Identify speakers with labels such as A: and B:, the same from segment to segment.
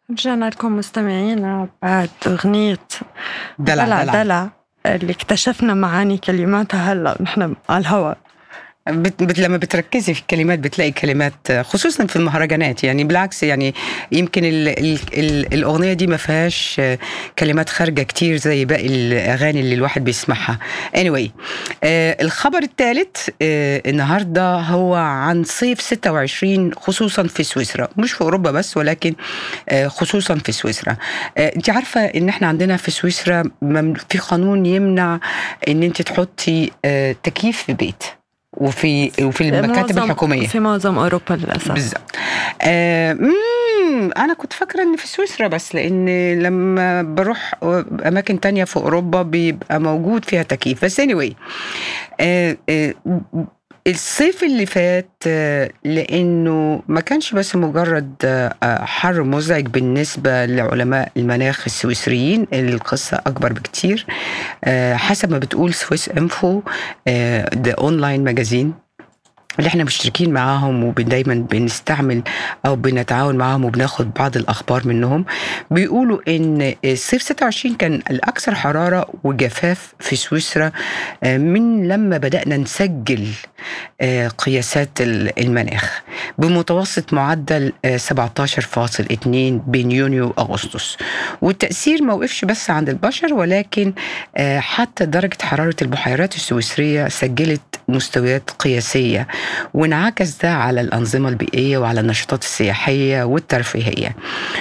A: رجعنا لكم مستمعينا بعد أغنية
B: دلع
A: دلع
B: دلع
A: دلع اللي اكتشفنا معاني كلماتها هلا نحن على الهواء
B: بت بت لما بتركزي في الكلمات بتلاقي كلمات خصوصا في المهرجانات يعني بالعكس يعني يمكن ال ال ال الاغنيه دي ما فيهاش كلمات خارجه كتير زي باقي الاغاني اللي الواحد بيسمعها anyway آه الخبر الثالث آه النهارده هو عن صيف 26 خصوصا في سويسرا مش في اوروبا بس ولكن آه خصوصا في سويسرا آه انت عارفه ان احنا عندنا في سويسرا مم- في قانون يمنع ان انت تحطي آه تكييف في بيت وفي وفي المكاتب
A: معظم-
B: الحكوميه
A: في معظم أوروبا للأسف
B: بالظبط آه مم، انا كنت فاكره ان في سويسرا بس لان لما بروح اماكن تانية في اوروبا بيبقى موجود فيها تكييف بس anyway آه آه الصيف اللي فات آه، لانه ما كانش بس مجرد آه، آه، حر مزعج بالنسبه لعلماء المناخ السويسريين القصه اكبر بكتير آه، حسب ما بتقول سويس انفو ده اونلاين ماجازين اللي احنا مشتركين معاهم ودايما بنستعمل او بنتعاون معاهم وبناخد بعض الاخبار منهم بيقولوا ان الصيف 26 كان الاكثر حراره وجفاف في سويسرا آه، من لما بدانا نسجل آه، قياسات ال- المناخ بمتوسط معدل آه، 17.2 بين يونيو واغسطس والتاثير ما وقفش بس عند البشر ولكن آه، حتى درجه حراره البحيرات السويسريه سجلت مستويات قياسيه وانعكس ده على الأنظمة البيئية وعلى النشاطات السياحية والترفيهية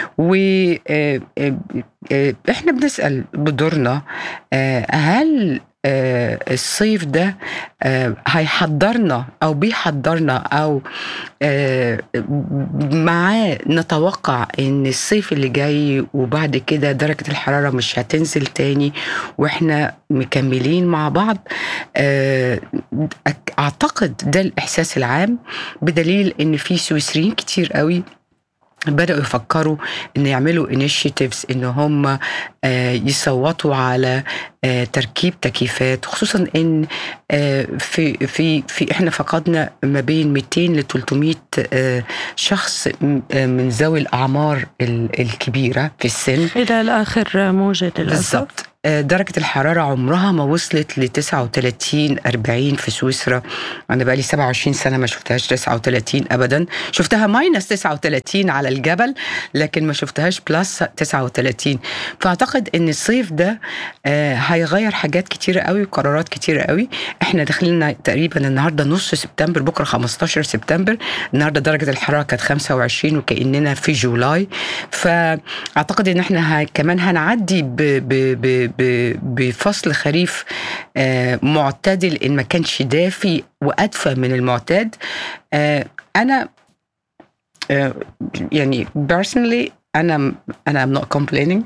B: وإحنا بنسأل بدورنا آه، هل آه، الصيف ده آه، هيحضرنا او بيحضرنا او آه، معاه نتوقع ان الصيف اللي جاي وبعد كده درجة الحرارة مش هتنزل تاني واحنا مكملين مع بعض آه، أك- اعتقد ده الاحساس العام بدليل ان في سويسريين كتير قوي بدأوا يفكروا ان يعملوا انيشيتيفز ان هم آه، يصوتوا على آه، تركيب تكييفات خصوصا ان آه، في في في احنا فقدنا ما بين 200 ل 300 آه، شخص م- آه، من ذوي الاعمار ال- الكبيره في السن
A: إلى الآخر موجة للأسف
B: بالظبط آه، درجة الحرارة عمرها ما وصلت ل 39 40 في سويسرا أنا بقالي 27 سنة ما شفتهاش 39 أبدا شفتها ماينس 39 على الجبل لكن ما شفتهاش بلس 39 فأعتقد إن الصيف ده آه، هيغير حاجات كتيرة قوي وقرارات كتيرة قوي احنا داخلين تقريبا النهارده نص سبتمبر بكره 15 سبتمبر النهارده درجه الحراره كانت 25 وكاننا في جولاي فاعتقد ان احنا ه- كمان هنعدي ب ب ب ب بفصل خريف آه، معتدل ان ما كانش دافي وادفى من المعتاد آه، انا آه، يعني personally انا انا I'm not complaining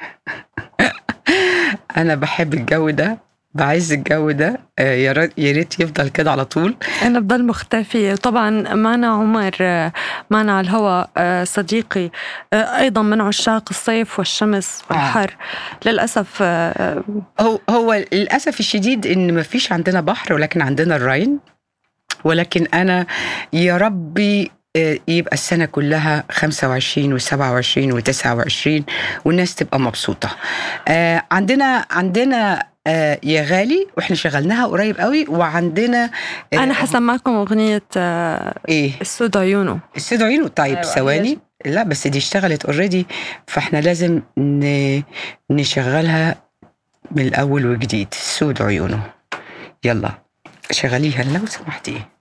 B: انا بحب الجو ده بعز الجو ده آه، يا ريت يا ريت يفضل كده على طول
A: أنا بضل مختفية طبعا معنا عمر آه، معنا على الهواء آه، صديقي آه، أيضا من عشاق الصيف والشمس والحر للأسف آه،
B: هو هو للاسف الشديد ان ما فيش عندنا بحر ولكن عندنا الراين ولكن انا يا ربي آه، يبقى السنة كلها 25 و27 و29 والناس تبقى مبسوطة. آه، عندنا عندنا آه، يا غالي واحنا شغلناها قريب قوي وعندنا آه،
A: أنا حسمعكم أغنية آه،
B: ايه
A: السود عيونه
B: السيد عيونه طيب
A: أيوة،
B: ثواني لا بس دي اشتغلت اوريدي فاحنا لازم ن... نشغلها من الاول وجديد سود عيونه يلا شغليها لو سمحتي